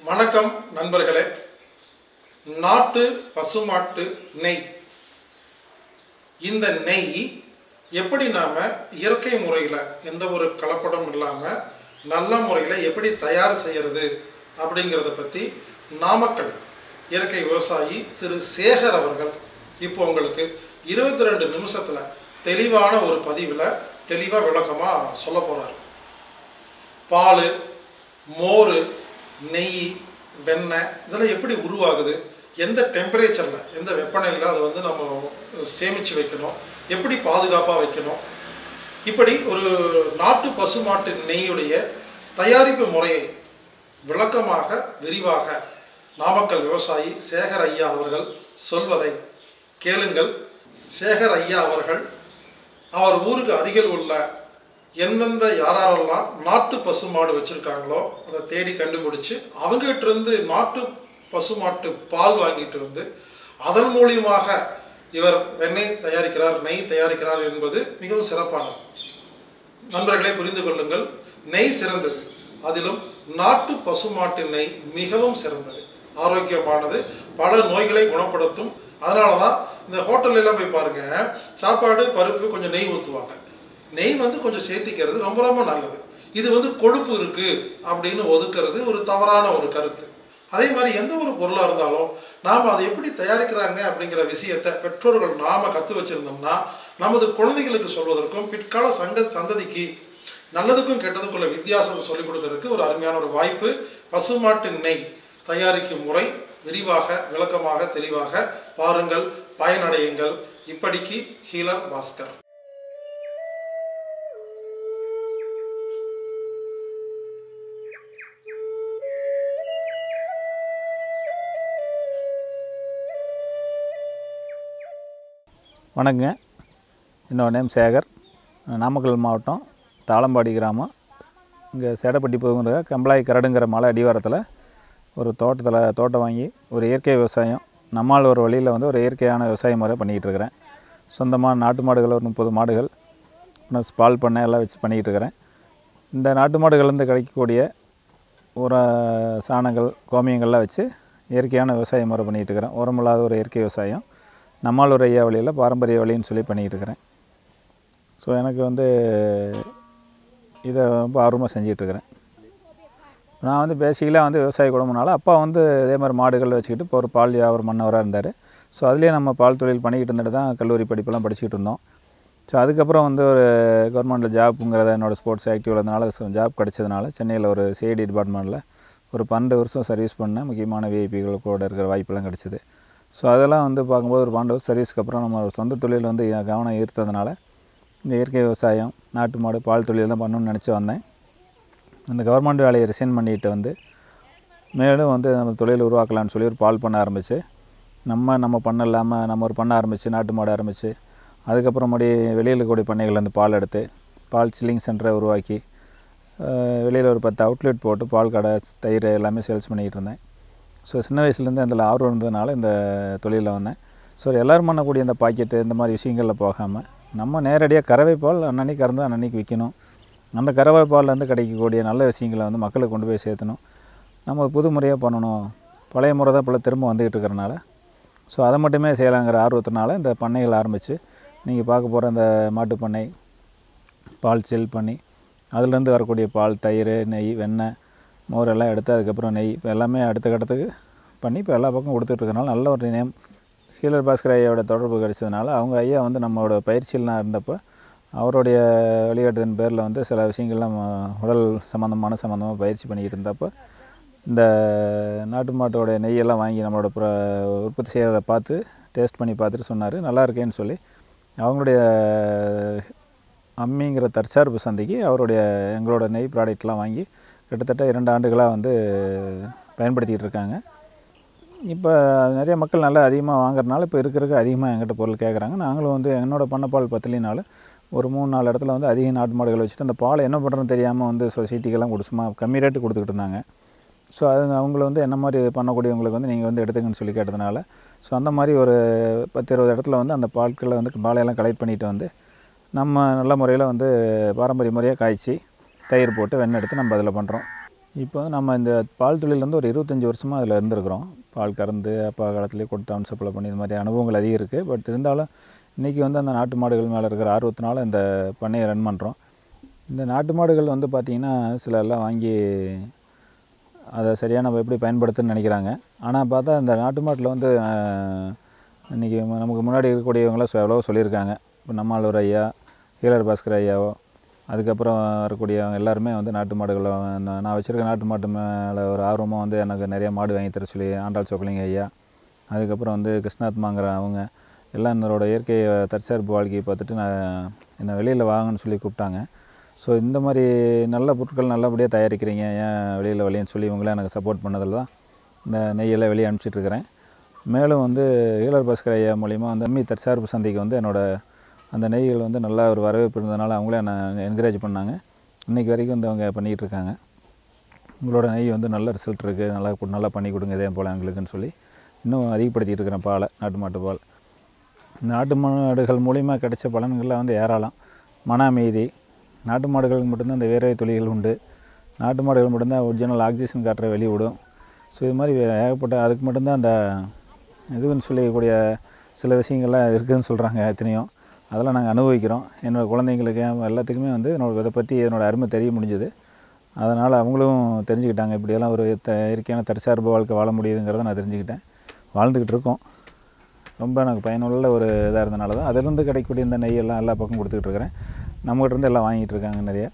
வணக்கம் நண்பர்களே நாட்டு பசுமாட்டு நெய் இந்த நெய் எப்படி நாம் இயற்கை முறையில் எந்த ஒரு கலப்படம் இல்லாமல் நல்ல முறையில் எப்படி தயார் செய்கிறது அப்படிங்கிறத பற்றி நாமக்கல் இயற்கை விவசாயி திரு சேகர் அவர்கள் இப்போ உங்களுக்கு இருபத்தி ரெண்டு நிமிஷத்தில் தெளிவான ஒரு பதிவில் தெளிவாக விளக்கமாக சொல்ல போகிறார் பால் மோர் நெய் வெண்ணெய் இதெல்லாம் எப்படி உருவாகுது எந்த டெம்பரேச்சரில் எந்த வெப்பநிலையில் அதை வந்து நம்ம சேமித்து வைக்கணும் எப்படி பாதுகாப்பாக வைக்கணும் இப்படி ஒரு நாட்டு பசுமாட்டு நெய்யுடைய தயாரிப்பு முறையை விளக்கமாக விரிவாக நாமக்கல் விவசாயி சேகர் ஐயா அவர்கள் சொல்வதை கேளுங்கள் சேகர் ஐயா அவர்கள் அவர் ஊருக்கு அருகில் உள்ள எந்தெந்த யாரெல்லாம் நாட்டு பசுமாடு வச்சுருக்காங்களோ அதை தேடி கண்டுபிடிச்சு அவங்ககிட்ட இருந்து நாட்டு பசுமாட்டு பால் வாங்கிட்டு வந்து அதன் மூலியமாக இவர் வெண்ணெய் தயாரிக்கிறார் நெய் தயாரிக்கிறார் என்பது மிகவும் சிறப்பானது நண்பர்களே புரிந்து கொள்ளுங்கள் நெய் சிறந்தது அதிலும் நாட்டு பசுமாட்டு நெய் மிகவும் சிறந்தது ஆரோக்கியமானது பல நோய்களை குணப்படுத்தும் அதனால தான் இந்த ஹோட்டல்ல எல்லாம் போய் பாருங்க சாப்பாடு பருப்பு கொஞ்சம் நெய் ஊற்றுவாங்க நெய் வந்து கொஞ்சம் சேர்த்திக்கிறது ரொம்ப ரொம்ப நல்லது இது வந்து கொழுப்பு இருக்கு அப்படின்னு ஒதுக்குறது ஒரு தவறான ஒரு கருத்து அதே மாதிரி எந்த ஒரு பொருளாக இருந்தாலும் நாம் அதை எப்படி தயாரிக்கிறாங்க அப்படிங்கிற விஷயத்தை பெற்றோர்கள் நாம் கற்று வச்சுருந்தோம்னா நமது குழந்தைகளுக்கு சொல்வதற்கும் பிற்கால சங்க சந்ததிக்கு நல்லதுக்கும் கெட்டதுக்குள்ள வித்தியாசத்தை சொல்லிக் கொடுக்கறதுக்கு ஒரு அருமையான ஒரு வாய்ப்பு பசுமாட்டு நெய் தயாரிக்கும் முறை விரிவாக விளக்கமாக தெளிவாக பாருங்கள் பயனடையுங்கள் இப்படிக்கு ஹீலர் பாஸ்கர் வணக்கங்க என்னோட நேம் சேகர் நாமக்கல் மாவட்டம் தாளம்பாடி கிராமம் இங்கே சேடப்பட்டி புதுங்குற கம்பளாய் கரடுங்கிற மலை அடிவாரத்தில் ஒரு தோட்டத்தில் தோட்டம் வாங்கி ஒரு இயற்கை விவசாயம் நம்மால் ஒரு வழியில் வந்து ஒரு இயற்கையான விவசாய முறை பண்ணிக்கிட்டு இருக்கிறேன் சொந்தமாக நாட்டு மாடுகள் ஒரு முப்பது மாடுகள் ப்ளஸ் பால் பண்ணை எல்லாம் வச்சு பண்ணிக்கிட்டு இருக்கிறேன் இந்த நாட்டு மாடுகள்லேருந்து கிடைக்கக்கூடிய உர சாணங்கள் கோமியங்கள்லாம் வச்சு இயற்கையான விவசாய முறை பண்ணிகிட்டு இருக்கிறேன் உரமில்லாத ஒரு இயற்கை விவசாயம் நம்மால் ஒரு ஐயா வழியில் பாரம்பரிய வழின்னு சொல்லி பண்ணிக்கிட்டு இருக்கிறேன் ஸோ எனக்கு வந்து இதை ரொம்ப ஆர்வமாக செஞ்சிகிட்ருக்கிறேன் நான் வந்து பேசிக்கலாக வந்து விவசாய குடும்பம்னால அப்பா வந்து இதே மாதிரி மாடுகள் வச்சுக்கிட்டு இப்போ ஒரு பால் வியாபாரம் மன்னவராக இருந்தார் ஸோ அதுலேயே நம்ம பால் தொழில் பண்ணிக்கிட்டு இருந்துட்டு தான் கல்லூரி படிப்பெல்லாம் படிச்சுக்கிட்டு இருந்தோம் ஸோ அதுக்கப்புறம் வந்து ஒரு கவர்மெண்ட்டில் ஜாப்புங்கிறத என்னோடய ஸ்போர்ட்ஸ் ஆக்டிவ் இருந்தனால ஜாப் கிடச்சதுனால சென்னையில் ஒரு சிஐடி டிபார்ட்மெண்ட்டில் ஒரு பன்னெண்டு வருஷம் சர்வீஸ் பண்ணேன் முக்கியமான விஐபிகள் கூட இருக்கிற வாய்ப்பெல்லாம் கிடச்சிது ஸோ அதெல்லாம் வந்து பார்க்கும்போது ஒரு பன்னெண்டு வருஷம் சர்வீஸ்க்கு அப்புறம் நம்ம ஒரு சொந்த தொழில் வந்து கவனம் ஈர்த்ததுனால இந்த இயற்கை விவசாயம் நாட்டு மாடு பால் தொழில் தான் பண்ணணும்னு நினச்சி வந்தேன் அந்த கவர்மெண்ட் வேலையை ரிசைன் பண்ணிட்டு வந்து மேலும் வந்து நம்ம தொழில் உருவாக்கலாம்னு சொல்லி ஒரு பால் பண்ண ஆரம்பித்து நம்ம நம்ம பண்ண இல்லாமல் நம்ம ஒரு பண்ண ஆரம்பித்து நாட்டு மாடு ஆரம்பித்து அதுக்கப்புறம் மறுபடி வெளியில் இருக்கக்கூடிய பண்ணைகள்லேருந்து பால் எடுத்து பால் சில்லிங் சென்டரை உருவாக்கி வெளியில் ஒரு பத்து அவுட்லெட் போட்டு பால் கடை தயிர் எல்லாமே சேல்ஸ் பண்ணிக்கிட்டு இருந்தேன் ஸோ சின்ன வயசுலேருந்து அதில் ஆர்வம் இருந்ததுனால இந்த தொழிலில் வந்தேன் ஸோ எல்லோரும் பண்ணக்கூடிய இந்த பாக்கெட்டு இந்த மாதிரி விஷயங்களில் போகாமல் நம்ம நேரடியாக கறவை பால் அன்னன்னைக்கு கறந்து அன்னன்னைக்கு விற்கணும் அந்த கறவை பால்லேருந்து கிடைக்கக்கூடிய நல்ல விஷயங்களை வந்து மக்களுக்கு கொண்டு போய் சேர்த்தணும் நம்ம புது முறையாக பண்ணணும் பழைய முறை தான் இப்போ திரும்ப வந்துக்கிட்டு இருக்கிறனால ஸோ அதை மட்டுமே செய்யலாங்கிற ஆர்வத்தினால இந்த பண்ணைகள் ஆரம்பித்து நீங்கள் பார்க்க போகிற இந்த மாட்டு பண்ணை பால் செல் பண்ணி அதுலேருந்து வரக்கூடிய பால் தயிர் நெய் வெண்ணெய் மோர் எல்லாம் எடுத்து அதுக்கப்புறம் நெய் இப்போ எல்லாமே அடுத்த கட்டத்துக்கு பண்ணி இப்போ எல்லா பக்கம் கொடுத்துட்ருக்கனால நல்ல ஒரு நேம் ஹீலர் பாஸ்கர் ஐயாவோட தொடர்பு கிடைச்சதுனால அவங்க ஐயா வந்து நம்மளோட பயிற்சியெலாம் இருந்தப்போ அவருடைய வழிகாட்டுதன் பேரில் வந்து சில விஷயங்கள்லாம் உடல் சம்மந்தமான சம்மந்தமாக பயிற்சி பண்ணிக்கிட்டு இருந்தப்போ இந்த நாட்டு மாட்டோடைய நெய்யெல்லாம் வாங்கி நம்மளோட ப்ர உற்பத்தி செய்கிறத பார்த்து டேஸ்ட் பண்ணி பார்த்துட்டு சொன்னார் நல்லா இருக்கேன்னு சொல்லி அவங்களுடைய அம்மிங்கிற தற்சார்பு சந்தைக்கு அவருடைய எங்களோட நெய் ப்ராடக்ட்லாம் வாங்கி கிட்டத்தட்ட இரண்டு ஆண்டுகளாக வந்து பயன்படுத்திகிட்டு இருக்காங்க இப்போ நிறைய மக்கள் நல்லா அதிகமாக வாங்குறதுனால இப்போ இருக்கிறதுக்கு அதிகமாக எங்கிட்ட பொருள் கேட்குறாங்க நாங்களும் வந்து என்னோடய பண்ணப்பால் பத்தலினாலும் ஒரு மூணு நாலு இடத்துல வந்து அதிக நாட்டு மாடுகள் வச்சுட்டு அந்த பாலை என்ன பண்ணுறதுன்னு தெரியாமல் வந்து சொசைட்டிக்கெல்லாம் கொடுசுமா கம்மி ரேட்டு கொடுத்துக்கிட்டு இருந்தாங்க ஸோ அது அவங்கள வந்து என்ன மாதிரி பண்ணக்கூடியவங்களுக்கு வந்து நீங்கள் வந்து எடுத்துங்கன்னு சொல்லி கேட்டதுனால ஸோ அந்த மாதிரி ஒரு பத்து இருபது இடத்துல வந்து அந்த பால்களை வந்து பாலையெல்லாம் கலெக்ட் பண்ணிட்டு வந்து நம்ம நல்ல முறையில் வந்து பாரம்பரிய முறையாக காய்ச்சி தயிர் போட்டு வெண்ணெய் எடுத்து நம்ம அதில் பண்ணுறோம் இப்போ வந்து நம்ம இந்த பால் தொழில் வந்து ஒரு இருபத்தஞ்சி வருஷமாக அதில் இருந்திருக்கிறோம் பால் கறந்து அப்பா காலத்துலேயே கொடுத்து டவுன் சப்ளை பண்ணி இந்த மாதிரி அனுபவங்கள் அதிகம் இருக்குது பட் இருந்தாலும் இன்றைக்கி வந்து அந்த நாட்டு மாடுகள் மேலே இருக்கிற ஆர்வத்தினால இந்த பண்ணையை ரன் பண்ணுறோம் இந்த நாட்டு மாடுகள் வந்து பார்த்திங்கன்னா சில எல்லாம் வாங்கி அதை சரியாக நம்ம எப்படி பயன்படுத்துன்னு நினைக்கிறாங்க ஆனால் பார்த்தா இந்த நாட்டு மாட்டில் வந்து இன்றைக்கி நமக்கு முன்னாடி இருக்கக்கூடியவங்களாம் எவ்வளோ சொல்லியிருக்காங்க இப்போ நம்மாளூர் ஐயா ஹீலர் பாஸ்கர் ஐயாவோ அதுக்கப்புறம் வரக்கூடியவங்க எல்லாருமே வந்து நாட்டு மாடுகளை நான் நான் வச்சுருக்க நாட்டு மாட்டு மேலே ஒரு ஆர்வமாக வந்து எனக்கு நிறைய மாடு வாங்கி தர சொல்லி ஆண்டாள் சொக்கலிங்க ஐயா அதுக்கப்புறம் வந்து கிருஷ்ணாத்மாங்கிற அவங்க எல்லாம் என்னோட இயற்கை தற்சார்பு வாழ்க்கையை பார்த்துட்டு நான் என்னை வெளியில் வாங்கன்னு சொல்லி கூப்பிட்டாங்க ஸோ இந்த மாதிரி நல்ல பொருட்கள் நல்லபடியாக தயாரிக்கிறீங்க ஏன் வெளியில் வெளியேன்னு சொல்லி இவங்களாம் எனக்கு சப்போர்ட் பண்ணதில் தான் இந்த நெய்யெல்லாம் வெளியே அனுப்பிச்சிட்ருக்கிறேன் மேலும் வந்து ஈழர் பாஸ்கர் ஐயா மூலிமா அந்த அம்மி தற்சார்பு சந்தைக்கு வந்து என்னோடய அந்த நெய்கள் வந்து நல்லா ஒரு வரவேற்பு இருந்ததுனால அவங்களே என்னை என்கரேஜ் பண்ணாங்க இன்றைக்கி வரைக்கும் வந்து அவங்க பண்ணிகிட்டு இருக்காங்க உங்களோட நெய் வந்து நல்ல ரிசல்ட் இருக்குது நல்லா கு- நல்லா பண்ணி கொடுங்க இதே போல் எங்களுக்குன்னு சொல்லி இன்னும் அதிகப்படுத்திட்டு இருக்கிறேன் பாலை நாட்டு மாட்டு பால் நாட்டு மாடுகள் மூலிமா கிடைச்ச பலன்கள்லாம் வந்து ஏராளம் மன அமைதி நாட்டு மாடுகளுக்கு மட்டும்தான் இந்த வேர்வை துளிகள் உண்டு நாட்டு மாடுகள் மட்டும்தான் ஒரிஜினல் ஆக்சிஜன் காற்றை வெளிவிடும் ஸோ இது மாதிரி ஏகப்பட்ட அதுக்கு மட்டும்தான் அந்த இதுன்னு சொல்லக்கூடிய சில விஷயங்கள்லாம் இருக்குதுன்னு சொல்கிறாங்க எத்தனையும் அதெல்லாம் நாங்கள் அனுபவிக்கிறோம் என்னோடய குழந்தைங்களுக்கு என் எல்லாத்துக்குமே வந்து என்னோட இதை பற்றி என்னோடய அருமை தெரிய முடிஞ்சுது அதனால் அவங்களும் தெரிஞ்சுக்கிட்டாங்க இப்படியெல்லாம் ஒரு த இயற்கையான தற்சார்பு வாழ்க்கை வாழ முடியுதுங்கிறத நான் தெரிஞ்சுக்கிட்டேன் வாழ்ந்துக்கிட்டு இருக்கோம் ரொம்ப எனக்கு பயனுள்ள ஒரு இதாக இருந்தனால தான் அதிலிருந்து கிடைக்கக்கூடிய இந்த நெய்யெல்லாம் எல்லா பக்கம் கொடுத்துக்கிட்டு இருக்கிறேன் நம்மகிட்ட இருந்து எல்லாம் வாங்கிட்டு இருக்காங்க நிறைய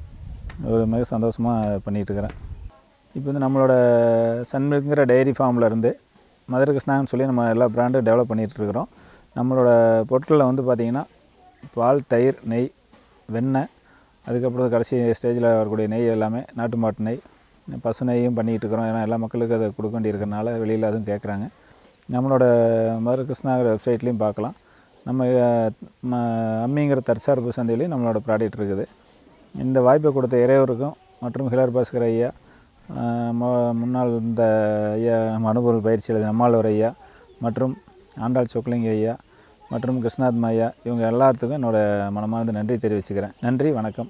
ஒரு மிக சந்தோஷமாக பண்ணிகிட்டு இருக்கிறேன் இப்போ வந்து நம்மளோட சன்மில்க்குங்கிற டைரி ஃபார்மில் இருந்து மதுரை கிருஷ்ணான்னு சொல்லி நம்ம எல்லா பிராண்டும் டெவலப் பண்ணிகிட்டு இருக்கிறோம் நம்மளோட பொருட்களில் வந்து பார்த்திங்கன்னா பால் தயிர் நெய் வெண்ணெய் அதுக்கப்புறம் கடைசி ஸ்டேஜில் வரக்கூடிய நெய் எல்லாமே நாட்டு மாட்டு நெய் பசு நெய்யும் பண்ணிகிட்டு இருக்கிறோம் ஏன்னா எல்லா மக்களுக்கும் அதை கொடுக்க வேண்டியிருக்கறனால வெளியில் அதுவும் கேட்குறாங்க நம்மளோட மதுரை கிருஷ்ணாங்கிற வெப்சைட்லேயும் பார்க்கலாம் நம்ம அஹ், ம- அம்மிங்கிற தற்சார்பு சந்தையிலையும் நம்மளோட ப்ராடக்ட் இருக்குது இந்த வாய்ப்பை கொடுத்த இறைவருக்கும் மற்றும் ஹிலர் பாஸ்கர் ஐயா அஹ், ம- முன்னாள் இந்த ஐயா நம்ம அனுபவ பயிற்சி எழுதிய நம்மாழ்வார் ஐயா மற்றும் ஆண்டாள் சொக்கலிங்க ஐயா மற்றும் கிருஷ்ணாத்மா ஐயா இவங்க எல்லாத்துக்கும் என்னோட மனமார்ந்த நன்றி தெரிவிச்சுக்கிறேன் நன்றி வணக்கம்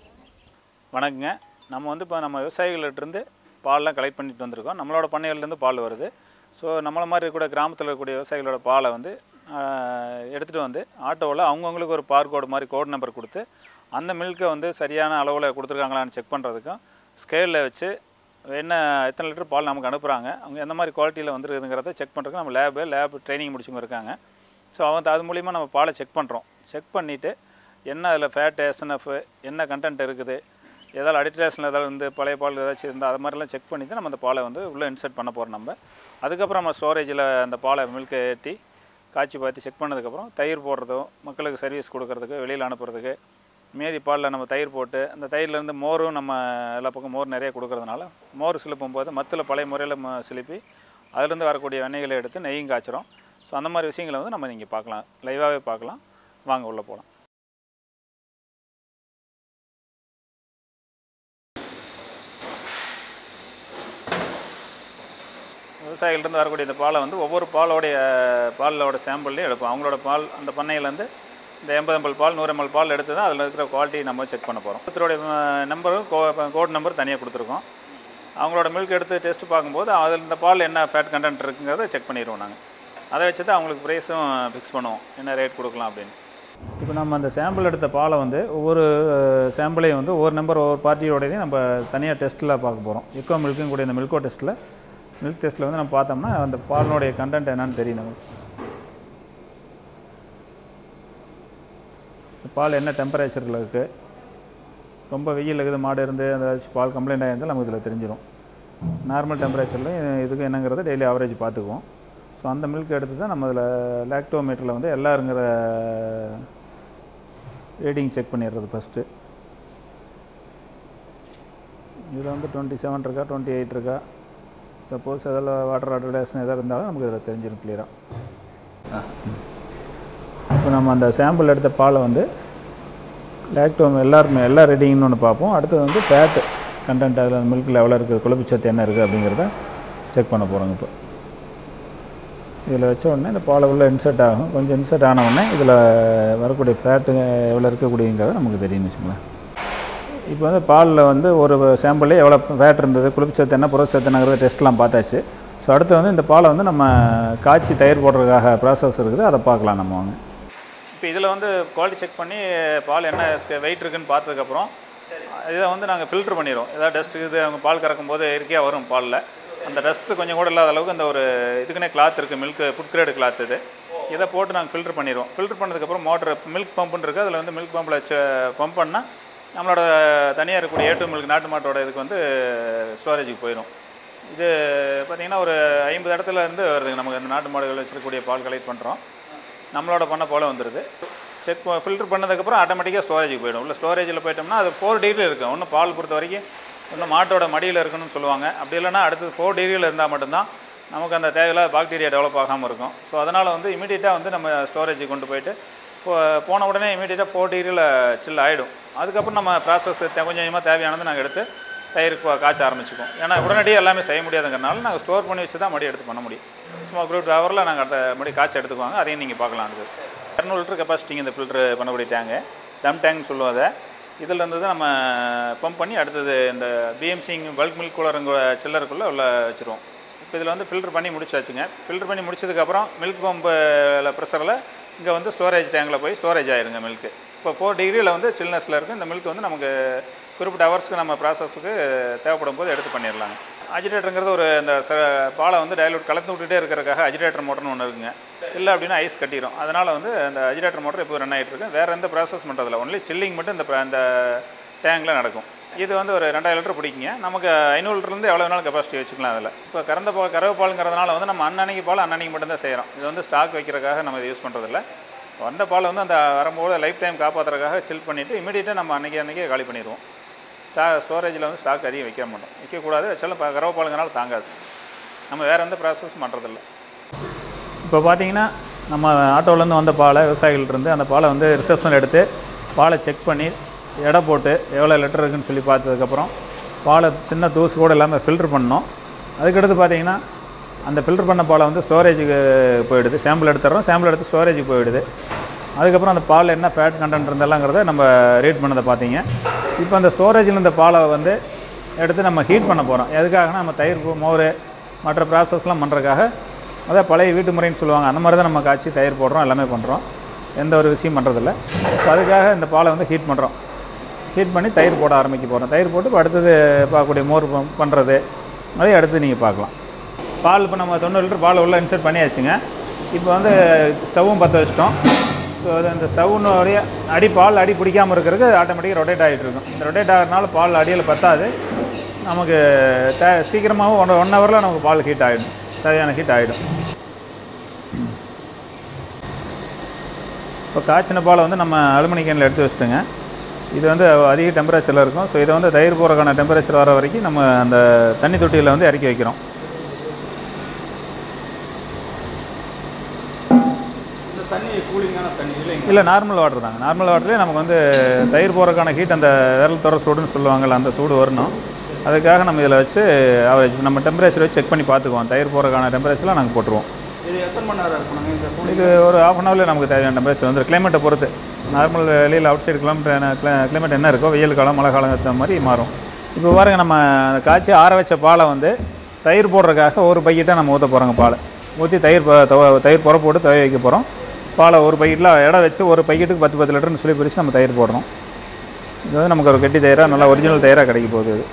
வணக்கங்க நம்ம வந்து இப்போ நம்ம விவசாயிகள்கிட்டருந்து பால்லாம் கலெக்ட் பண்ணிட்டு வந்திருக்கோம் நம்மளோட பண்ணைகள்லேருந்து பால் வருது ஸோ நம்மளை மாதிரி கூட கிராமத்தில் இருக்கக்கூடிய விவசாயிகளோட பாலை வந்து எடுத்துகிட்டு வந்து ஆட்டோவில் அவங்கவுங்களுக்கு ஒரு பார் கோடு மாதிரி கோட் நம்பர் கொடுத்து அந்த மில்கை வந்து சரியான அளவில் கொடுத்துருக்காங்களான்னு செக் பண்ணுறதுக்கும் ஸ்கேலில் வச்சு என்ன எத்தனை லிட்டர் பால் நமக்கு அனுப்புகிறாங்க அவங்க எந்த மாதிரி குவாலிட்டியில் வந்துருக்குதுங்கிறத செக் பண்ணுறதுக்கு நம்ம லேபு லேப் ட்ரைனிங் முடிச்சவங்க இருக்காங்க ஸோ அவங்க அது மூலிமா நம்ம பாலை செக் பண்ணுறோம் செக் பண்ணிவிட்டு என்ன அதில் ஃபேட்டு எஸ்என்எஃப் என்ன கண்டென்ட் இருக்குது ஏதாவது அடிட்ரேஷனில் ஏதாவது வந்து பழைய பால் ஏதாச்சும் இருந்தால் அது மாதிரிலாம் செக் பண்ணி தான் நம்ம அந்த பாலை வந்து உள்ளே இன்சர்ட் பண்ண போகிறோம் நம்ம அதுக்கப்புறம் நம்ம ஸ்டோரேஜில் அந்த பாலை மில்கை ஏற்றி காய்ச்சி பார்த்து செக் பண்ணதுக்கப்புறம் தயிர் போடுறதும் மக்களுக்கு சர்வீஸ் கொடுக்கறதுக்கு வெளியில் அனுப்புறதுக்கு மீதி பாலில் நம்ம தயிர் போட்டு அந்த தயிர்லேருந்து மோரும் நம்ம எல்லா பக்கம் மோர் நிறைய கொடுக்கறதுனால மோர் சிலுப்பும் போது மத்தில் பழைய முறையில் ம சிலுப்பி அதுலேருந்து வரக்கூடிய வெண்ணெய்களை எடுத்து நெய்யும் காய்ச்சிரும் ஸோ அந்த மாதிரி விஷயங்களை வந்து நம்ம நீங்கள் பார்க்கலாம் லைவாகவே பார்க்கலாம் வாங்க உள்ளே போகலாம் விவசாயிகள்கிட்ட வரக்கூடிய இந்த பாலை வந்து ஒவ்வொரு பாலோடைய பாலோட சாம்பிள்லேயும் எடுப்போம் அவங்களோட பால் அந்த பண்ணையிலேருந்து இந்த எண்பது எண்பது பால் நூறு எம்எல் பால் எடுத்து தான் அதில் இருக்கிற குவாலிட்டி நம்ம செக் பண்ண போகிறோம் ஒருத்தருடைய நம்பரும் கோ கோட் நம்பர் தனியாக கொடுத்துருக்கோம் அவங்களோட மில்க் எடுத்து டெஸ்ட் பார்க்கும்போது அதில் இந்த பால் என்ன ஃபேட் கண்டென்ட் இருக்குங்கிறத செக் பண்ணிடுவோம் நாங்கள் அதை வச்சு தான் அவங்களுக்கு ப்ரைஸும் ஃபிக்ஸ் பண்ணுவோம் என்ன ரேட் கொடுக்கலாம் அப்படின்னு இப்போ நம்ம அந்த சாம்பிள் எடுத்த பாலை வந்து ஒவ்வொரு சாம்பிளையும் வந்து ஒவ்வொரு நம்பர் ஒவ்வொரு பார்ட்டியோடையும் நம்ம தனியாக டெஸ்ட்டில் பார்க்க போகிறோம் எக்கோ மில்க்கும் கூடிய இந்த மில்கோ டெஸ்ட்டில் மில்க் டெஸ்ட்டில் வந்து நம்ம பார்த்தோம்னா அந்த பாலினுடைய கண்டென்ட் என்னன்னு தெரியும் நமக்கு இந்த பால் என்ன டெம்பரேச்சரில் இருக்குது ரொம்ப வெயில் இருக்குது மாடு இருந்து அந்த ஏதாச்சும் பால் கம்ப்ளைண்ட் ஆகிருந்தால் நமக்கு இதில் தெரிஞ்சிடும் நார்மல் டெம்பரேச்சரில் இதுக்கு என்னங்கிறத டெய்லி ஆவரேஜ் பார்த்துக்குவோம் ஸோ அந்த மில்க் எடுத்து தான் நம்ம இதில் லாக்டோமீட்டரில் வந்து எல்லாருங்கிற ரீடிங் செக் பண்ணிடுறது ஃபஸ்ட்டு இதில் வந்து டுவெண்ட்டி செவன் இருக்கா டுவெண்ட்டி எயிட் இருக்கா சப்போஸ் அதில் வாட்டர் அட்வர்டைஸ்னு எதாவது இருந்தாலும் நமக்கு இதில் தெரிஞ்சிடும் கிளியராக இப்போ நம்ம அந்த சாம்பிள் எடுத்த பாலை வந்து லாக்டோம் எல்லாருமே எல்லா ரெடிங்னு ஒன்று பார்ப்போம் அடுத்தது வந்து ஃபேட் கண்டென்ட் அதில் மில்கில் எவ்வளோ இருக்குது கொழுப்புச்சத்து என்ன இருக்குது அப்படிங்கிறத செக் பண்ண போகிறோங்க இப்போ இதில் வச்ச உடனே இந்த பாலை உள்ள இன்சர்ட் ஆகும் கொஞ்சம் இன்சர்ட் ஆன உடனே இதில் வரக்கூடிய ஃபேட்டு எவ்வளோ இருக்கக்கூடியங்கிறத நமக்கு தெரியும்னு வச்சுங்களேன் இப்போ வந்து பாலில் வந்து ஒரு சாம்பிளே எவ்வளோ ஃபேட் இருந்தது குளிர்ச்சத்து என்ன புரட்சத்து என்னங்கிறத டெஸ்ட்லாம் பார்த்தாச்சு ஸோ அடுத்து வந்து இந்த பாலை வந்து நம்ம காய்ச்சி தயிர் போடுறதுக்காக ப்ராசஸ் இருக்குது அதை பார்க்கலாம் நம்ம வாங்க இப்போ இதில் வந்து குவாலிட்டி செக் பண்ணி பால் என்ன வெயிட் இருக்குன்னு பார்த்ததுக்கப்புறம் இதை வந்து நாங்கள் ஃபில்டர் பண்ணிடுவோம் ஏதாவது டஸ்ட் இது அவங்க பால் கறக்கும் போது இயற்கையாக வரும் பாலில் அந்த டஸ்ட்டு கொஞ்சம் கூட இல்லாத அளவுக்கு அந்த ஒரு இதுக்குன்னே கிளாத் இருக்குது மில்க் ஃபுட் கிரேடு கிளாத் இது இதை போட்டு நாங்கள் ஃபில்டர் பண்ணிடுவோம் ஃபில்டர் பண்ணதுக்கப்புறம் மோட்டர் மில்க் பம்புன்னு இருக்குது அதில் வந்து மில்க் பம்பில் பம்ப் பண்ணால் நம்மளோட தனியாக இருக்கக்கூடிய ஏட்டு மில்க் நாட்டு மாட்டோட இதுக்கு வந்து ஸ்டோரேஜுக்கு போயிடும் இது பார்த்திங்கன்னா ஒரு ஐம்பது இடத்துல இருந்து வருதுங்க நமக்கு இந்த நாட்டு மாடுகள் வச்சிருக்கக்கூடிய பால் கலெக்ட் பண்ணுறோம் நம்மளோட பண்ண போல் வந்துடுது செக் ஃபில்டர் பண்ணதுக்கப்புறம் ஆட்டோமேட்டிக்காக ஸ்டோரேஜுக்கு போயிடும் உள்ள ஸ்டோரேஜில் போயிட்டோம்னா அது ஃபோர் டிகிரியில் இருக்கும் இன்னும் பால் பொறுத்த வரைக்கும் இன்னும் மாட்டோட மடியில் இருக்கணும்னு சொல்லுவாங்க அப்படி இல்லைன்னா அடுத்தது ஃபோர் டிகிரியில் இருந்தால் மட்டும்தான் நமக்கு அந்த தேவையில்லாத பாக்டீரியா டெவலப் ஆகாமல் இருக்கும் ஸோ அதனால் வந்து இமீடியட்டாக வந்து நம்ம ஸ்டோரேஜுக்கு கொண்டு போயிட்டு போ- போன உடனே இமீடியட்டாக ஃபோர் டிகிரியில் சில் ஆகிடும் அதுக்கப்புறம் நம்ம ப்ராசஸ் கொஞ்சம் கொஞ்சமாக தேவையானது நாங்கள் எடுத்து தயிர் கா- காய்ச்ச ஆரம்பிச்சுக்குவோம் ஏன்னா உடனடியாக எல்லாமே செய்ய முடியாதுங்கிறனால நாங்கள் ஸ்டோர் பண்ணி வச்சு தான் மறுபடியும் எடுத்து பண்ண முடியும் சும்மா குரூப் ஹவரில் நாங்கள் அடுத்த மறுபடியும் காய்ச்சி எடுத்துக்குவாங்க அதையும் நீங்கள் பார்க்கலாம் அது இரநூறு லிட்டர் கெப்பாசிட்டிங்க இந்த ஃபில்ட்ரு பண்ணக்கூடிய டேங்கு டம் டேங்க் சொல்லுவோம் அதை இதில் இருந்து தான் நம்ம பம்ப் பண்ணி அடுத்தது இந்த பிஎம்சிங் பல்க் மில்க் கூலருங்க சில்லருக்குள்ளே உள்ள வச்சுருவோம் இப்போ இதில் வந்து ஃபில்டர் பண்ணி முடிச்சாச்சுங்க ஃபில்டர் பண்ணி முடிச்சதுக்கப்புறம் மில்க் பம்பில் ப்ரெஷரில் இங்கே வந்து ஸ்டோரேஜ் டேங்கில் போய் ஸ்டோரேஜ் ஆயிருங்க மில்க்கு இப்போ ஃபோர் டிகிரியில் வந்து சில்னஸில் இருக்குது இந்த மில்க் வந்து நமக்கு குறிப்பிட்ட ஹவர்ஸ்க்கு நம்ம ப்ராசஸுக்கு தேவைப்படும் போது எடுத்து பண்ணிடலாங்க அஜிடேட்டருங்கிறது ஒரு இந்த ச பாலை வந்து டைலூட் கலந்து விட்டுட்டே இருக்கிறதுக்காக அஜிடேட்டர் மோட்டர்னு ஒன்று இருக்குங்க இல்லை அப்படின்னா ஐஸ் கட்டிடும் அதனால் வந்து அந்த அஜிடேட்டர் மோட்டர் இப்போ ரன் ஆகிட்டு இருக்கு வேறு எந்த ப்ராசஸ் பண்ணுறதில்ல ஒன்லி சில்லிங் மட்டும் இந்த ப- அந்த டேங்கில் நடக்கும் இது வந்து ஒரு ரெண்டாயிரம் லிட்டர் பிடிக்குங்க நமக்கு ஐநூறு லிட்டர்லேருந்து எவ்வளோ வேணாலும் கெப்பாசிட்டி வச்சுக்கலாம் அதில் இப்போ கறந்த பால் கறவை பாலுங்கிறதுனால வந்து நம்ம அன்னன்னைக்கு பால் அன்னன்னைக்கு மட்டும்தான் செய்கிறோம் இது வந்து ஸ்டாக் வைக்கிறதுக்காக நம்ம இதை யூஸ் பண்ணுறதில்ல வந்த பால் வந்து அந்த வரும்போது லைஃப் டைம் காப்பாற்றுறதுக்காக சில் பண்ணிவிட்டு இமீடியட்டாக நம்ம அன்றைக்கி அன்றைக்கே காலி பண்ணிடுவோம் ஸ்டா ஸ்டோரேஜில் வந்து ஸ்டாக் அதிகம் வைக்க மாட்டோம் வைக்கக்கூடாது வச்சாலும் ப- கறவை பாலுங்கனால தாங்காது நம்ம வேறு எந்த ப்ராசஸும் பண்ணுறதில்ல இப்போ பார்த்தீங்கன்னா நம்ம ஆட்டோலேருந்து வந்த பாலை விவசாயிகள்கிட்டருந்து அந்த பாலை வந்து ரிசப்ஷனில் எடுத்து பாலை செக் பண்ணி எடை போட்டு எவ்வளோ லிட்டர் இருக்குன்னு சொல்லி பார்த்ததுக்கப்புறம் பாலை சின்ன தூசு கூட இல்லாமல் ஃபில்டர் பண்ணோம் அதுக்கடுத்து பார்த்தீங்கன்னா அந்த ஃபில்டர் பண்ண பாலை வந்து ஸ்டோரேஜுக்கு போயிடுது சாம்பிள் எடுத்துடுறோம் சாம்பிள் எடுத்து ஸ்டோரேஜுக்கு போயிடுது அதுக்கப்புறம் அந்த பாலில் என்ன ஃபேட் கண்டென்ட் இருந்தெல்லாங்கிறத நம்ம ரீட் பண்ணதை பார்த்தீங்க இப்போ அந்த ஸ்டோரேஜில் இருந்த பாலை வந்து எடுத்து நம்ம ஹீட் பண்ண போகிறோம் எதுக்காகனா நம்ம தயிர் போ- மோர் மற்ற ப்ராசஸ்லாம் பண்ணுறதுக்காக அதான் பழைய வீட்டு முறைன்னு சொல்லுவாங்க அந்த மாதிரி தான் நம்ம காய்ச்சி தயிர் போடுறோம் எல்லாமே பண்ணுறோம் எந்த ஒரு விஷயம் பண்ணுறதில்ல ஸோ அதுக்காக இந்த பாலை வந்து ஹீட் பண்ணுறோம் ஹீட் பண்ணி தயிர் போட ஆரம்பிக்க போகிறோம் தயிர் போட்டு இப்போ அடுத்தது பார்க்கக்கூடிய மோர் பண்ணுறது அதையும் அடுத்து நீங்கள் பார்க்கலாம் பால் இப்போ நம்ம தொண்ணூறு லிட்டர் பால் உள்ளே இன்சர்ட் பண்ணியாச்சுங்க இப்போ வந்து ஸ்டவ்வும் பற்ற வச்சிட்டோம் ஸோ அது அந்த ஸ்டவ்னுடைய அடி பால் அடி பிடிக்காமல் இருக்கிறதுக்கு ஆட்டோமேட்டிக்காக ரொட்டேட் ஆகிட்டு இருக்கும் இந்த ரொட்டேட் ஆகிறதுனால பால் அடியில் பத்தாது நமக்கு தே சீக்கிரமாகவும் ஒன் ஒன் ஹவரில் நமக்கு பால் ஹீட் ஆகிடும் சரியான ஹீட் ஆகிடும் இப்போ காய்ச்சின பாலை வந்து நம்ம அலுமினி கேனில் எடுத்து வச்சுட்டுங்க இது வந்து அதிக டெம்பரேச்சரில் இருக்கும் ஸோ இதை வந்து தயிர் போகிறக்கான டெம்பரேச்சர் வர வரைக்கும் நம்ம அந்த தண்ணி தொட்டியில் வந்து இறக்கி வைக்கிறோம் இந்த தண்ணி கூலிங்கான தண்ணி இல்லைங்க இல்லை நார்மல் வாட்டர் தாங்க நார்மல் வாட்டர்லேயே நமக்கு வந்து தயிர் போகிறக்கான ஹீட் அந்த விரல் துற சூடுன்னு சொல்லுவாங்கள்ல அந்த சூடு வரணும் அதுக்காக நம்ம இதில் வச்சு அவரேஜ் நம்ம டெம்பரேச்சர் வச்சு செக் பண்ணி பார்த்துக்குவோம் தயிர் போகிறக்கான டெம்பரேச்சர்லாம் நாங்கள் போட்டுருவோம் இது எத்தனை மணி நேரம் இருக்கணுங்க இந்த கூலிங் இது ஒரு ஆஃப் அன் ஹவர்லேயே நமக்கு தேவையான டெம்பரேச்சர் வந்து கிளைமேட்டை பொறுத்து நார்மல் வெளியில் அவுட் சைடு கிளைமேட் கிளைமேட் என்ன இருக்கோ வெயில் காலம் மழை காலம் ஏற்ற மாதிரி மாறும் இப்போ பாருங்க நம்ம அந்த காய்ச்சி ஆற வச்ச பாலை வந்து தயிர் போடுறதுக்காக ஒரு பைக்கிட்ட நம்ம ஊற்ற போகிறோங்க பாலை ஊற்றி தயிர் ப- துவ- தயிர் புற போட்டு துவைய வைக்க போகிறோம் பாலை ஒரு பைக்கிட்டில் இடம் வச்சு ஒரு பைக்கெட்டுக்கு பத்து பத்து லிட்டர்னு சொல்லி பிரித்து நம்ம தயிர் போடுறோம் இது வந்து நமக்கு ஒரு கெட்டி தயிராக நல்லா ஒரிஜினல் தயிராக கிடைக்க போகுது இது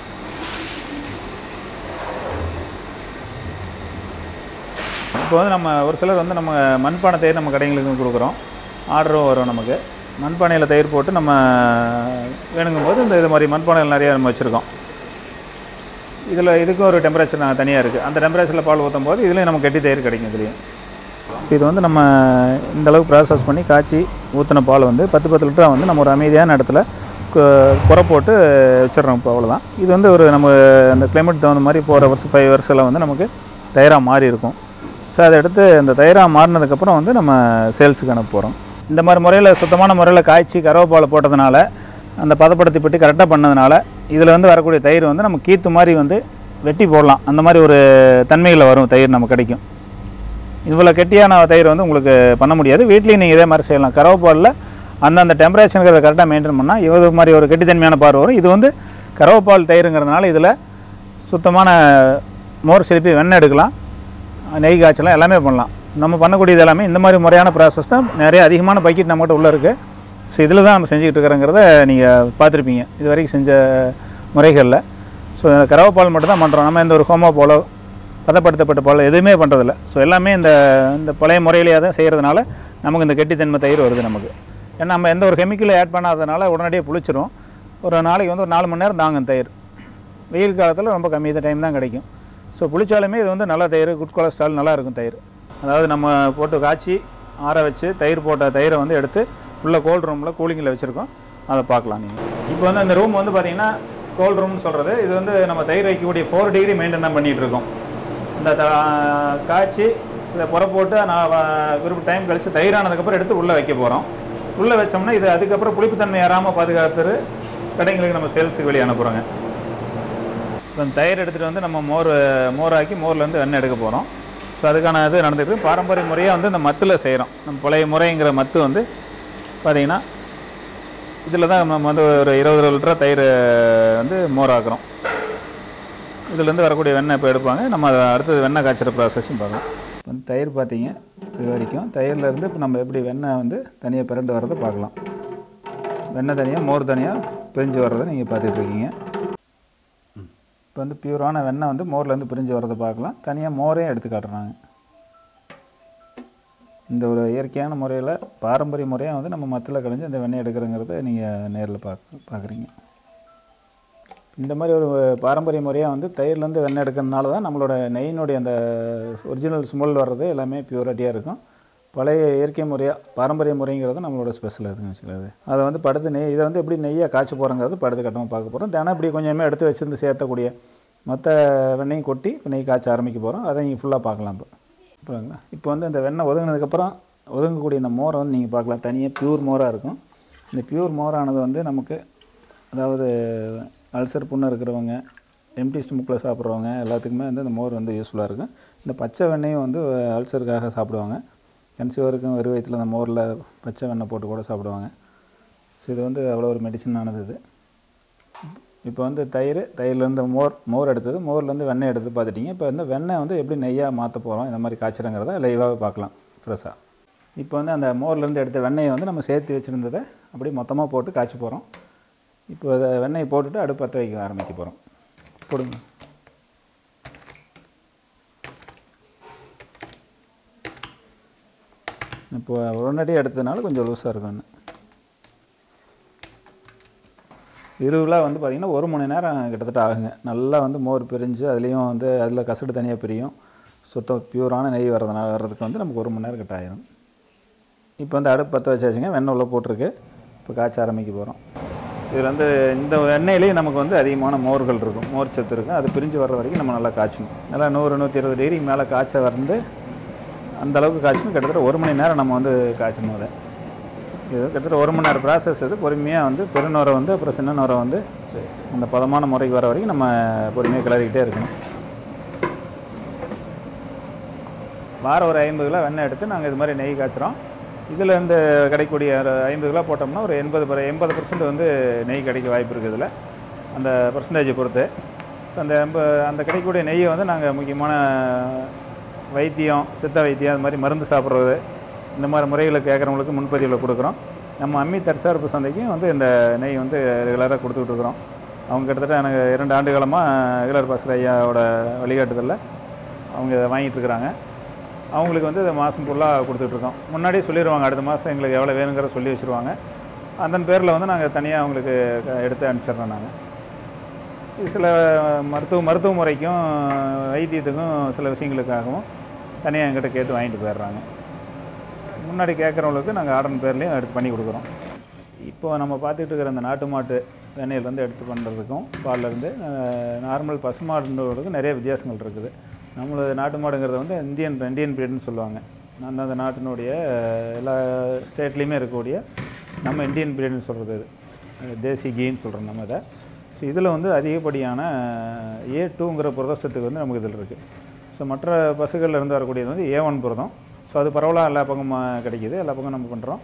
இப்போ வந்து நம்ம ஒரு சிலர் வந்து நம்ம மண்பானை தயிர் நம்ம கடைகளுக்கும் கொடுக்குறோம் ஆர்டரும் வரும் நமக்கு மண்பானையில் தயிர் போட்டு நம்ம வேணுங்கும் போது இந்த இது மாதிரி மண்பானைகள் நிறையா நம்ம வச்சுருக்கோம் இதில் இதுக்கும் ஒரு டெம்பரேச்சர் நான் தனியாக இருக்குது அந்த டெம்பரேச்சரில் பால் ஊற்றும் போது இதுலேயும் நமக்கு கெட்டி தயிர் கிடைக்கும் இதுலேயும் இது வந்து நம்ம இந்த அளவுக்கு ப்ராசஸ் பண்ணி காய்ச்சி ஊற்றின பால் வந்து பத்து பத்து லிட்டராக வந்து நம்ம ஒரு அமைதியான இடத்துல கு- குறை போட்டு வச்சிடுறோம் இப்போ அவ்வளோதான் இது வந்து ஒரு நம்ம அந்த கிளைமேட் தகுந்த மாதிரி ஃபோர் ஹவர்ஸ் ஃபைவ் ஹவர்ஸில் வந்து நமக்கு தயிராக மாறி இருக்கும் ஸோ அதை எடுத்து அந்த தயிராக மாறினதுக்கப்புறம் வந்து நம்ம சேல்ஸுக்கு அனுப்ப போகிறோம் இந்த மாதிரி முறையில் சுத்தமான முறையில் காய்ச்சி கறவைப்பாலை போட்டதுனால அந்த பதப்படுத்தி பெட்டி கரெக்டாக பண்ணதுனால இதில் வந்து வரக்கூடிய தயிர் வந்து நம்ம கீத்து மாதிரி வந்து வெட்டி போடலாம் அந்த மாதிரி ஒரு தன்மைகளில் வரும் தயிர் நமக்கு கிடைக்கும் இவ்வளோ கெட்டியான தயிர் வந்து உங்களுக்கு பண்ண முடியாது வீட்லேயும் நீங்கள் இதே மாதிரி செய்யலாம் கறவைப்பாலில் அந்தந்த டெம்பரேச்சருங்கிறத கரெக்டாக மெயின்டைன் பண்ணால் இது மாதிரி ஒரு கெட்டித்தன்மையான பால் வரும் இது வந்து கறவைப்பால் தயிருங்கிறதுனால இதில் சுத்தமான மோர் சிலிப்பி வெண்ணெய் எடுக்கலாம் நெய் காய்ச்சலாம் எல்லாமே பண்ணலாம் நம்ம பண்ணக்கூடியது எல்லாமே இந்த மாதிரி முறையான ப்ராசஸ் தான் நிறைய அதிகமான பக்கெட் நம்மகிட்ட உள்ளே இருக்குது ஸோ இதில் தான் நம்ம செஞ்சுக்கிட்டு இருக்கிறோங்கிறத நீங்கள் பார்த்துருப்பீங்க இது வரைக்கும் செஞ்ச முறைகளில் ஸோ கறவைப்பால் மட்டும் தான் பண்ணுறோம் நம்ம இந்த ஒரு ஹோமோ போலோ பதப்படுத்தப்பட்ட பால் எதுவுமே பண்ணுறதில்ல ஸோ எல்லாமே இந்த இந்த பழைய முறையிலேயே தான் செய்கிறதுனால நமக்கு இந்த கெட்டித்தன்மை தயிர் வருது நமக்கு ஏன்னா நம்ம எந்த ஒரு கெமிக்கலும் ஆட் பண்ணாததுனால உடனடியாக புளிச்சிரும் ஒரு நாளைக்கு வந்து ஒரு நாலு மணி நேரம் தாங்கும் தயிர் வெயில் காலத்தில் ரொம்ப கம்மி டைம் தான் கிடைக்கும் ஸோ புளிச்சாலுமே இது வந்து நல்ல தயிர் குட் கொலஸ்ட்ரால் நல்லா இருக்கும் தயிர் அதாவது நம்ம போட்டு காய்ச்சி ஆற வச்சு தயிர் போட்ட தயிரை வந்து எடுத்து உள்ள கோல்ட் ரூமில் கூலிங்கில் வச்சுருக்கோம் அதை பார்க்கலாம் நீங்கள் இப்போ வந்து அந்த ரூம் வந்து பார்த்தீங்கன்னா கோல்ட் ரூம்னு சொல்கிறது இது வந்து நம்ம தயிர் வைக்கக்கூடிய ஃபோர் டிகிரி மெயின்டைன் தான் பண்ணிகிட்டு இருக்கோம் இந்த த காய்ச்சி இதை புற போட்டு நான் குறிப்பிட்ட டைம் கழித்து தயிரானதுக்கப்புறம் எடுத்து உள்ளே வைக்க போகிறோம் உள்ளே வச்சோம்னா இது அதுக்கப்புறம் புளிப்புத்தன்மை ஏறாமல் பாதுகாத்துரு கடைங்களுக்கு நம்ம சேல்ஸுக்கு வெளியே அனுப்புகிறோங்க இப்போ இந்த தயிர் எடுத்துகிட்டு வந்து நம்ம மோர் மோராக்கி மோர்லேருந்து வெண்ணெய் எடுக்க போகிறோம் ஸோ அதுக்கான இது நடந்துட்டு இருக்கு. பாரம்பரிய முறையாக வந்து இந்த மத்தில் செய்கிறோம் நம்ம பழைய முறைங்கிற மத்து வந்து பார்த்திங்கன்னா இதில் தான் நம்ம வந்து ஒரு இருபது லிட்டர் தயிர் வந்து மோராக்குறோம் இதுலேருந்து வரக்கூடிய வெண்ணெய் இப்போ எடுப்பாங்க நம்ம அதை அடுத்தது வெண்ணெய் காய்ச்சற ப்ராசஸும் பார்க்கலாம் வந்து தயிர் பார்த்தீங்க இது வரைக்கும் தயிர்லேருந்து இப்போ நம்ம எப்படி வெண்ணெய் வந்து தனியாக பிறண்டு வர்றதை பார்க்கலாம் வெண்ணெய் தனியாக மோர் தனியாக பிரிஞ்சு வர்றதை நீங்கள் பார்த்துட்ருக்கீங்க இப்போ வந்து பியூரான வெண்ணெய் வந்து மோர்லேருந்து பிரிஞ்சு வர்றதை பார்க்கலாம் தனியாக மோரையும் எடுத்து காட்டுறாங்க இந்த ஒரு இயற்கையான முறையில் பாரம்பரிய முறையாக வந்து நம்ம மத்தில் கழிஞ்சு இந்த வெண்ணெய் எடுக்கிறோங்கிறத நீங்கள் நேரில் பார்க்க பார்க்குறீங்க இந்த மாதிரி ஒரு பாரம்பரிய முறையாக வந்து தயிர்லேருந்து வெண்ணெய் எடுக்கிறதுனால தான் நம்மளோட நெய்யினுடைய அந்த ஒரிஜினல் ஸ்மெல் வர்றது எல்லாமே பியூரிட்டியாக இருக்கும் பழைய இயற்கை முறையாக பாரம்பரிய முறைங்கிறது நம்மளோட ஸ்பெஷல் அதுன்னு வச்சுக்கிறது அதை வந்து படுத்து நெய் இதை வந்து எப்படி நெய்யாக காய்ச்ச போகிறோங்கிறது படுத்து கட்டமாக பார்க்க போகிறோம் தினம் இப்படி கொஞ்சமே எடுத்து வச்சிருந்து சேர்த்தக்கூடிய மொத்த வெண்ணெயும் கொட்டி இப்போ நெய் காய்ச்ச ஆரம்பிக்க போகிறோம் அதை நீங்கள் ஃபுல்லாக பார்க்கலாம் இப்போ இப்போங்களா இப்போ வந்து இந்த வெண்ணெய் ஒதுங்கினதுக்கப்புறம் ஒதுங்கக்கூடிய இந்த மோரை வந்து நீங்கள் பார்க்கலாம் தனியாக பியூர் மோராக இருக்கும் இந்த பியூர் மோரானது வந்து நமக்கு அதாவது அல்சர் புண்ணு இருக்கிறவங்க எம்டி ஸ்டொமக்கில் சாப்பிட்றவங்க எல்லாத்துக்குமே வந்து இந்த மோர் வந்து யூஸ்ஃபுல்லாக இருக்கும் இந்த பச்சை வெண்ணெயும் வந்து அல்சருக்காக சாப்பிடுவாங்க கன்சியூவருக்கும் வெறும் வயிற்றில் அந்த மோரில் பச்சை வெண்ணெய் போட்டு கூட சாப்பிடுவாங்க ஸோ இது வந்து அவ்வளோ ஒரு மெடிசனானது இது இப்போ வந்து தயிர் தயிர்லேருந்து மோர் மோர் எடுத்தது மோர்லேருந்து வெண்ணெய் எடுத்து பார்த்துட்டிங்க இப்போ வந்து வெண்ணெய் வந்து எப்படி நெய்யாக மாற்ற போகிறோம் இந்த மாதிரி காய்ச்சறங்கிறத லைவாக பார்க்கலாம் ஃப்ரெஷ்ஷாக இப்போ வந்து அந்த மோர்லேருந்து எடுத்த வெண்ணெயை வந்து நம்ம சேர்த்து வச்சுருந்ததை அப்படியே மொத்தமாக போட்டு காய்ச்ச போகிறோம் இப்போ அதை வெண்ணெயை போட்டுட்டு அடுப்பு பற்ற வைக்க ஆரம்பிக்க போகிறோம் போடுங்க இப்போ உடனடியாக எடுத்ததுனால கொஞ்சம் லூஸாக இருக்கும் இன்னும். இருபதுலாம் வந்து பார்த்திங்கன்னா ஒரு மணி நேரம் கிட்டத்தட்ட ஆகுங்க நல்லா வந்து மோர் பிரிஞ்சு அதுலேயும் வந்து அதில் கசடு தனியாக பிரியும் சுத்தம் பியூரான நெய் வர்றதுனால வர்றதுக்கு வந்து நமக்கு ஒரு மணி நேரம் கிட்ட ஆயிரும் இப்போ வந்து அடுப்பு பற்ற வச்சாச்சுங்க வெண்ணெய் உள்ள போட்டிருக்கு இப்போ காய்ச்ச ஆரம்பிக்க போகிறோம் இதில் வந்து இந்த எண்ணெயிலேயே நமக்கு வந்து அதிகமான மோர்கள் இருக்கும் மோர் சத்து இருக்கும் அது பிரிஞ்சு வர்ற வரைக்கும் நம்ம நல்லா காய்ச்சணும் நல்லா நூறு நூற்றி இருபது டிகிரி மேலே காய்ச்ச வந்து அந்த அளவுக்கு காய்ச்சணும் கிட்டத்தட்ட ஒரு மணி நேரம் நம்ம வந்து காய்ச்சணும் அதை இது கிட்டத்தட்ட ஒரு மணி நேரம் ப்ராசஸ் இது பொறுமையாக வந்து பெருநுரை வந்து அப்புறம் சின்ன நுரை வந்து அந்த பதமான முறைக்கு வர வரைக்கும் நம்ம பொறுமையாக கிளறிக்கிட்டே இருக்கணும் வாரம் ஒரு ஐம்பது கிலோ வெண்ணெய் எடுத்து நாங்கள் இது மாதிரி நெய் காய்ச்சுறோம் இதில் இந்த கிடைக்கக்கூடிய ஒரு ஐம்பது கிலோ போட்டோம்னா ஒரு எண்பது பர் எண்பது பர்சன்ட் வந்து நெய் கிடைக்க வாய்ப்பு இருக்குது இதில் அந்த பர்சன்டேஜை பொறுத்து ஸோ அந்த எண்ப அந்த கிடைக்கக்கூடிய நெய்யை வந்து நாங்கள் முக்கியமான வைத்தியம் சித்த வைத்தியம் அது மாதிரி மருந்து சாப்பிட்றது இந்த மாதிரி முறைகளை கேட்குறவங்களுக்கு முன்பதிவில் கொடுக்குறோம் நம்ம அம்மி தற்சார்பு சந்தைக்கும் வந்து இந்த நெய் வந்து ரெகுலராக கொடுத்துக்கிட்டு இருக்கிறோம் அவங்க கிட்டத்தட்ட எனக்கு இரண்டு ஆண்டு காலமாக இளர் பாஸ்கர் ஐயாவோட வழிகாட்டுதலில் அவங்க இதை வாங்கிட்டு இருக்கிறாங்க அவங்களுக்கு வந்து இதை மாதம் ஃபுல்லாக கொடுத்துட்ருக்கோம் முன்னாடியே சொல்லிடுவாங்க அடுத்த மாதம் எங்களுக்கு எவ்வளோ வேணுங்கிற சொல்லி வச்சுருவாங்க அதன் பேரில் வந்து நாங்கள் தனியாக அவங்களுக்கு க- எடுத்து அனுப்பிச்சிடுறோம் நாங்கள் இது சில மருத்துவ மருத்துவ முறைக்கும் வைத்தியத்துக்கும் சில விஷயங்களுக்காகவும் தனியாக எங்கிட்ட கேட்டு வாங்கிட்டு போயிடுறாங்க முன்னாடி கேட்குறவங்களுக்கு நாங்கள் ஆர்டர் பேர்லேயும் எடுத்து பண்ணி கொடுக்குறோம் இப்போ நம்ம பார்த்துட்டு இருக்கிற அந்த நாட்டு மாட்டு வெண்ணெயிலேருந்து எடுத்து பண்ணுறதுக்கும் பால்லேருந்து நார்மல் பசுமாடுன்றதுக்கும் நிறைய வித்தியாசங்கள் இருக்குது நம்மளது நாட்டு மாடுங்கிறது வந்து இந்தியன் இந்தியன் பிரீடுன்னு சொல்லுவாங்க அந்தந்த நாட்டினுடைய அஹ், எல்லா ஸ்டேட்லேயுமே இருக்கக்கூடிய நம்ம இந்தியன் பிரீடுன்னு சொல்கிறது இது அஹ், தேசி கீன்னு சொல்கிறோம் நம்ம இதை ஸோ இதில் வந்து அதிகப்படியான ஏ டூங்கிற புரதசத்துக்கு வந்து நமக்கு இதில் இருக்குது ஸோ மற்ற பசுகள்ல இருந்து வரக்கூடியது வந்து ஏ ஒன் புரதம் ஸோ அது பரவலாக எல்லா பக்கமும் கிடைக்கிது எல்லா பக்கம் நம்ம பண்ணுறோம்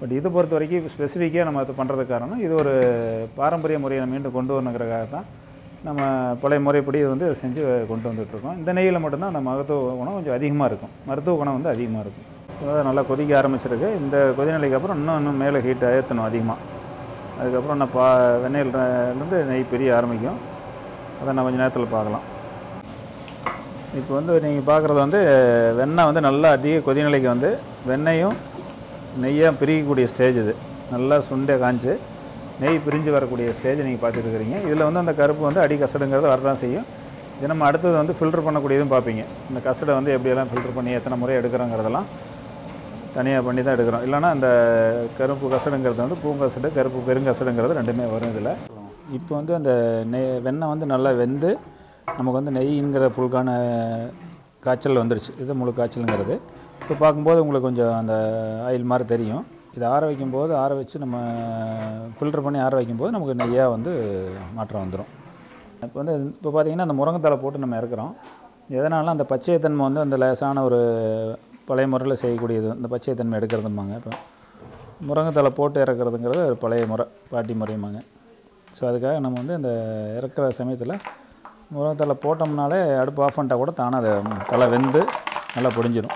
பட் இது பொறுத்த வரைக்கும் ஸ்பெசிஃபிக்காக நம்ம அது பண்ணுறதுக்கு காரணம் இது ஒரு பாரம்பரிய முறையை மீண்டும் கொண்டு வரணுங்கிறக்காக தான் நம்ம பழைய முறைப்படி இது வந்து செஞ்சு கொண்டு வந்துட்டுருக்கோம் இந்த நெய்யில் மட்டும்தான் அந்த மருத்துவ குணம் கொஞ்சம் அதிகமாக இருக்கும் மருத்துவ குணம் வந்து அதிகமாக இருக்கும் அதாவது நல்லா கொதிக்க ஆரம்பிச்சிருக்கு இந்த கொதிநிலைக்கு அப்புறம் இன்னும் இன்னும் மேலே ஹீட் ஏற்றணும் அதிகமாக அதுக்கப்புறம் நான் பா வெண்ணெயிலேருந்து நெய் பிரிய ஆரம்பிக்கும் அதை நான் கொஞ்சம் நேரத்தில் பார்க்கலாம் இப்போ வந்து நீங்கள் பார்க்குறது வந்து வெண்ணெய் வந்து நல்லா அதிக கொதிநிலைக்கு வந்து வெண்ணெயும் நெய்யாக பிரிக்கக்கூடிய ஸ்டேஜ் இது நல்லா சுண்டை காஞ்சு நெய் பிரிஞ்சு வரக்கூடிய ஸ்டேஜ் நீங்கள் பார்த்துட்டு இருக்கிறீங்க இதில் வந்து அந்த கருப்பு வந்து அடி கசடுங்கிறது வரதான் செய்யும் இது நம்ம அடுத்தது வந்து ஃபில்டர் பண்ணக்கூடியதும் பார்ப்பீங்க இந்த கசடை வந்து எப்படியெல்லாம் ஃபில்டர் பண்ணி எத்தனை முறை எடுக்கிறோங்கிறதெல்லாம் தனியாக பண்ணி தான் எடுக்கிறோம் இல்லைன்னா அந்த கருப்பு கசடுங்கிறது வந்து பூங்கசடு கருப்பு பெருங்கசடுங்கிறது ரெண்டுமே வரும் இதில் இப்போ வந்து அந்த நெய் வெண்ணெய் வந்து நல்லா வெந்து நமக்கு வந்து நெய்ங்கிற ஃபுல்கான காய்ச்சல் வந்துருச்சு இது முழு காய்ச்சலுங்கிறது இப்போ பார்க்கும்போது உங்களுக்கு கொஞ்சம் அந்த ஆயில் மாதிரி தெரியும் இது ஆற வைக்கும்போது ஆற வச்சு நம்ம ஃபில்டர் பண்ணி ஆற வைக்கும்போது நமக்கு நெய்யாக வந்து மாற்றம் வந்துடும் இப்போ வந்து இப்போ பார்த்தீங்கன்னா அந்த முருங்கைத்தலை போட்டு நம்ம இறக்குறோம் எதனால அந்த பச்சைத்தன்மை வந்து அந்த லேசான ஒரு பழைய முறையில் செய்யக்கூடியது இந்த பச்சைத்தன்மை எடுக்கிறதும்பாங்க இப்போ முருங்கைத்தலை போட்டு இறக்குறதுங்கிறது ஒரு பழைய முறை பாட்டி முறையுமாங்க ஸோ அதுக்காக நம்ம வந்து இந்த இறக்குற சமயத்தில் முருங்கைத்தலை போட்டோம்னாலே அடுப்பு ஆஃப் பண்ணிட்டா கூட தானே அதை தலை வெந்து நல்லா பொடிஞ்சிடும்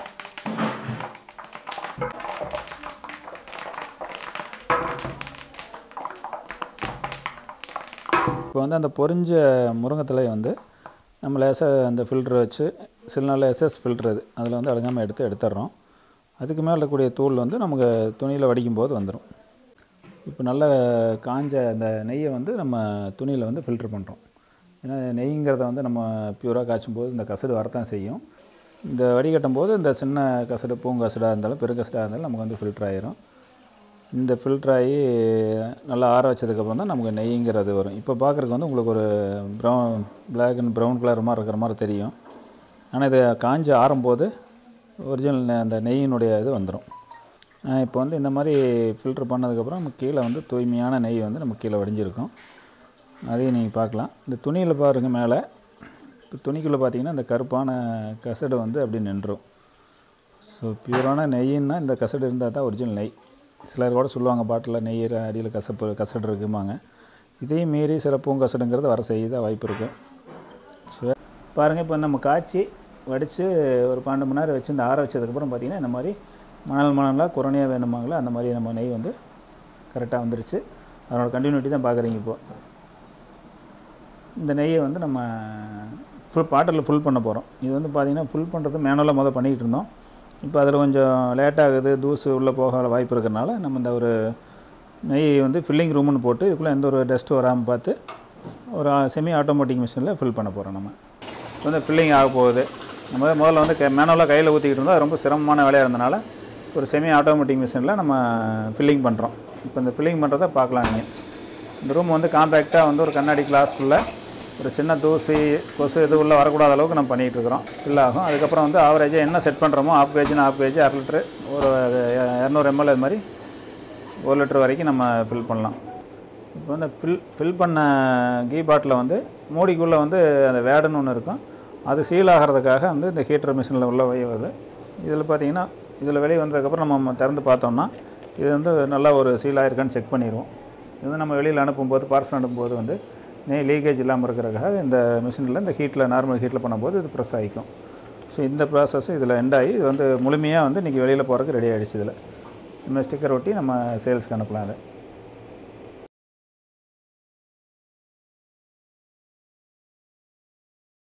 இப்போ வந்து அந்த பொரிஞ்ச முருங்கைத்தலையை வந்து நம்ம லேசாக அந்த ஃபில்டர் வச்சு சில நாள் எஸ்எஸ் ஃபில்டர் அது அதில் வந்து அழுகாமல் எடுத்து எடுத்துடுறோம் அதுக்கு மேலே இருக்கக்கூடிய தூள் வந்து நமக்கு துணியில் வடிக்கும் போது வந்துடும் இப்போ நல்ல காஞ்ச அந்த நெய்யை வந்து நம்ம துணியில் வந்து ஃபில்டர் பண்ணுறோம் ஏன்னா நெய்ங்கிறத வந்து நம்ம பியூராக காய்ச்சும் போது இந்த கசடு வரத்தான் செய்யும் இந்த வடிகட்டும் போது இந்த சின்ன கசடு பூங்கசடாக இருந்தாலும் பெருங்கசடாக இருந்தாலும் நமக்கு வந்து ஃபில்டர் ஆயிரும் இந்த ஃபில்டர் ஆகி நல்லா ஆற வச்சதுக்கப்புறம் தான் நமக்கு நெய்ங்கிறது வரும் இப்போ பார்க்குறதுக்கு வந்து உங்களுக்கு ஒரு brown black and brown colour மாதிரி இருக்கிற மாதிரி தெரியும் ஆனால் இது காஞ்சு ஆறும்போது ஒரிஜினல் அந்த நெய்யினுடைய இது வந்துடும் இப்போ வந்து இந்த மாதிரி ஃபில்டர் பண்ணதுக்கப்புறம் நமக்கு கீழே வந்து தூய்மையான நெய் வந்து நமக்கு கீழே வடிஞ்சிருக்கும் அதையும் நீங்கள் பார்க்கலாம் இந்த துணியில் பாருங்கள் மேலே இப்போ துணிக்குள்ளே பார்த்தீங்கன்னா இந்த கருப்பான கசடு வந்து அப்படி நின்றும் ஸோ பியூரான நெய்யின்னா இந்த கசடு இருந்தால் தான் ஒரிஜினல் நெய் சிலர் கூட சொல்லுவாங்க பாட்டில் நெய் அடியில் கசப்பு கசடு இருக்குமாங்க இதையும் மீறி சில பூங்கசடுங்கிறது வர செய்ய வாய்ப்பு இருக்குது ஸோ பாருங்கள் இப்போ நம்ம காய்ச்சி வடித்து ஒரு பன்னெண்டு மணி நேரம் வச்சு இந்த ஆற வச்சதுக்கப்புறம் பார்த்திங்கன்னா இந்த மாதிரி மணல் மணலாக குரணையாக வேணுமாங்களோ அந்த மாதிரி நம்ம நெய் வந்து கரெக்டாக வந்துருச்சு அதனோட கண்டினியூட்டி தான் பார்க்குறீங்க இப்போது இந்த நெய்யை வந்து நம்ம ஃபுல் பாட்டிலில் ஃபுல் பண்ண போகிறோம் இது வந்து பார்த்திங்கன்னா ஃபுல் பண்ணுறது மேனுவலாக முதல் பண்ணிகிட்டு இருந்தோம் இப்போ அதில் கொஞ்சம் லேட் ஆகுது தூசு உள்ளே போக வாய்ப்பு இருக்கிறனால நம்ம இந்த ஒரு நெய் வந்து ஃபில்லிங் ரூம்னு போட்டு இதுக்குள்ளே எந்த ஒரு டஸ்ட்டு வராமல் பார்த்து ஒரு செமி ஆட்டோமேட்டிக் மிஷினில் ஃபில் பண்ண போகிறோம் நம்ம இப்போ வந்து ஃபில்லிங் ஆக போகுது நம்ம வந்து முதல்ல வந்து மேனுவலாக கையில் ஊற்றிக்கிட்டு இருந்தோம் அது ரொம்ப சிரமமான வேலையாக இருந்தனால ஒரு செமி ஆட்டோமேட்டிக் மிஷினில் நம்ம ஃபில்லிங் பண்ணுறோம் இப்போ இந்த ஃபில்லிங் பண்ணுறதை பார்க்கலாம் நீங்கள் இந்த ரூம் வந்து காம்பேக்டாக வந்து ஒரு கண்ணாடி கிளாஸ்க்குள்ளே ஒரு சின்ன தூசி கொசு இது உள்ள வரக்கூடாத அளவுக்கு நம்ம பண்ணிகிட்டு இருக்கிறோம் ஃபில் ஆகும் அதுக்கப்புறம் வந்து ஆவரேஜாக என்ன செட் பண்ணுறோமோ ஆஃப் கேஜினா ஆஃப் கேஜி அரை லிட்ரு ஒரு இரநூறு எம்எல் அது மாதிரி ஒரு லிட்டர் வரைக்கும் நம்ம ஃபில் பண்ணலாம் இப்போ வந்து ஃபில் ஃபில் பண்ண கீ பாட்டில் வந்து மூடிக்குள்ளே வந்து அந்த வேடுன்னு ஒன்று இருக்கும் அது சீல் ஆகிறதுக்காக வந்து இந்த ஹீட்டர் மிஷினில் உள்ள வை வருது இதில் பார்த்தீங்கன்னா இதில் வெளியே வந்ததுக்கப்புறம் நம்ம திறந்து பார்த்தோம்னா இது வந்து நல்லா ஒரு சீல் ஆயிருக்கான்னு செக் பண்ணிடுவோம் இது வந்து நம்ம வெளியில் அனுப்பும்போது பார்சல் அனுப்பும்போது வந்து நெய் லீக்கேஜ் இல்லாமல் இருக்கிறதுக்காக இந்த மிஷினில் இந்த ஹீட்டில் நார்மல் ஹீட்டில் பண்ணும்போது இது ப்ரெஸ் ஆகிக்கும் ஸோ இந்த ப்ராசஸ் இதில் எண்ட் ஆகி இது வந்து முழுமையாக வந்து இன்றைக்கி வெளியில் போகிறதுக்கு ரெடி ஆகிடுச்சு இதில் இந்த ஸ்டிக்கர் ஒட்டி நம்ம சேல்ஸ்க்கு அனுப்பலாம் அதை